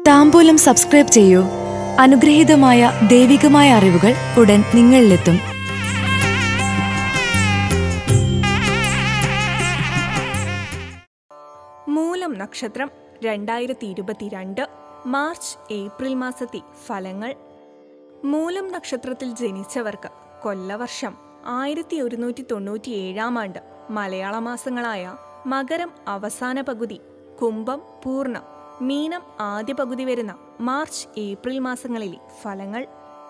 താമ്പൂലം subscribe ചെയ്യൂ അനുഗ്രഹീതമായ ദൈവികമായ അറിവുകൾ ഉടൻ നിങ്ങളിലെത്തും മൂലം നക്ഷത്രം രണ്ടായിരത്തി ഇരുപത്തിരണ്ട് മാർച്ച് ഏപ്രിൽ മാസത്തെ ഫലങ്ങൾ മൂലം നക്ഷത്രത്തിൽ ജനിച്ചവർക്ക് കൊല്ലവർഷം ആയിരത്തി ഒരുന്നൂറ്റി തൊണ്ണൂറ്റി ഏഴാം ആണ്ട് മലയാള മാസങ്ങളായ മകരം അവസാന പകുതി കുംഭം പൂർണ്ണം മീനം ആദ്യ പകുതി വരുന്ന മാർച്ച് ഏപ്രിൽ മാസങ്ങളിലെ ഫലങ്ങൾ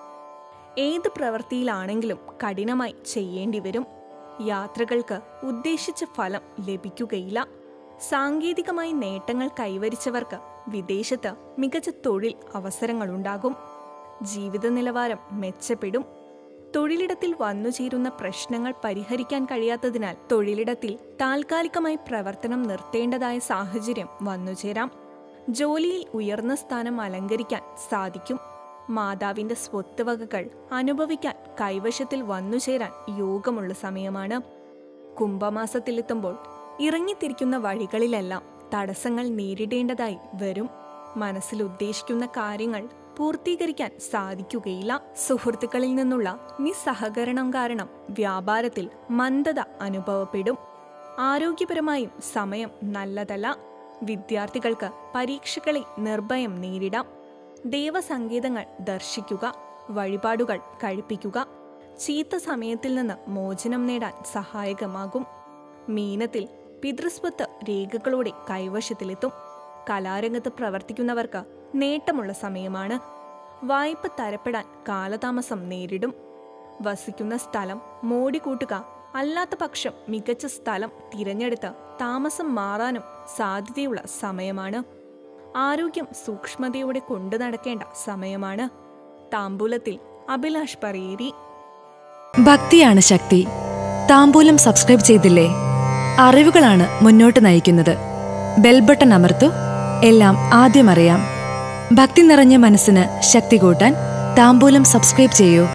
ഏത് പ്രവൃത്തിയിലാണെങ്കിലും കഠിനമായി ചെയ്യേണ്ടി വരും യാത്രകൾക്ക് ഉദ്ദേശിച്ച ഫലം ലഭിക്കുകയില്ല സാങ്കേതികമായി നേട്ടങ്ങൾ കൈവരിച്ചവർക്ക് വിദേശത്ത് മികച്ച തൊഴിൽ അവസരങ്ങളുണ്ടാകും ജീവിത നിലവാരം മെച്ചപ്പെടും തൊഴിലിടത്തിൽ വന്നുചേരുന്ന പ്രശ്നങ്ങൾ പരിഹരിക്കാൻ കഴിയാത്തതിനാൽ തൊഴിലിടത്തിൽ താൽക്കാലികമായി പ്രവർത്തനം നിർത്തേണ്ടതായ സാഹചര്യം വന്നുചേരാം ജോലിയിൽ ഉയർന്ന സ്ഥാനം അലങ്കരിക്കാൻ സാധിക്കും മാതാവിന്റെ സ്വത്ത് വകകൾ അനുഭവിക്കാൻ കൈവശത്തിൽ വന്നുചേരാൻ യോഗമുള്ള സമയമാണ് കുംഭമാസത്തിലെത്തുമ്പോൾ ഇറങ്ങിത്തിരിക്കുന്ന വഴികളിലെല്ലാം തടസ്സങ്ങൾ നേരിടേണ്ടതായി വരും മനസ്സിൽ ഉദ്ദേശിക്കുന്ന കാര്യങ്ങൾ പൂർത്തീകരിക്കാൻ സാധിക്കുകയില്ല സുഹൃത്തുക്കളിൽ നിന്നുള്ള നിസ്സഹകരണം കാരണം വ്യാപാരത്തിൽ മന്ദത അനുഭവപ്പെടും ആരോഗ്യപരമായും സമയം നല്ലതല്ല വിദ്യാർത്ഥികൾക്ക് പരീക്ഷകളെ നിർഭയം നേരിടാം ദേവസങ്കേതങ്ങൾ ദർശിക്കുക വഴിപാടുകൾ കഴിപ്പിക്കുക ചീത്ത സമയത്തിൽ നിന്ന് മോചനം നേടാൻ സഹായകമാകും മീനത്തിൽ പിതൃസ്വത്ത് രേഖകളോടെ കൈവശത്തിലെത്തും കലാരംഗത്ത് പ്രവർത്തിക്കുന്നവർക്ക് നേട്ടമുള്ള സമയമാണ് വായ്പ തരപ്പെടാൻ കാലതാമസം നേരിടും വസിക്കുന്ന സ്ഥലം മോടിക്കൂട്ടുക അല്ലാത്ത പക്ഷം മികച്ച സ്ഥലം തിരഞ്ഞെടുത്ത് താമസം മാറാനും സാധ്യതയുള്ള സമയമാണ് ആരോഗ്യം സൂക്ഷ്മതയോടെ കൊണ്ടു നടക്കേണ്ട സമയമാണ് താമ്പൂലത്തിൽ അഭിലാഷ് പറയേരി ഭക്തിയാണ് ശക്തി താമ്പൂലം സബ്സ്ക്രൈബ് ചെയ്തില്ലേ അറിവുകളാണ് മുന്നോട്ട് നയിക്കുന്നത് ബെൽ ബട്ടൺ അമർത്തു എല്ലാം ആദ്യം അറിയാം ഭക്തി നിറഞ്ഞ മനസ്സിന് ശക്തി കൂട്ടാൻ താമ്പൂലം സബ്സ്ക്രൈബ് ചെയ്യൂ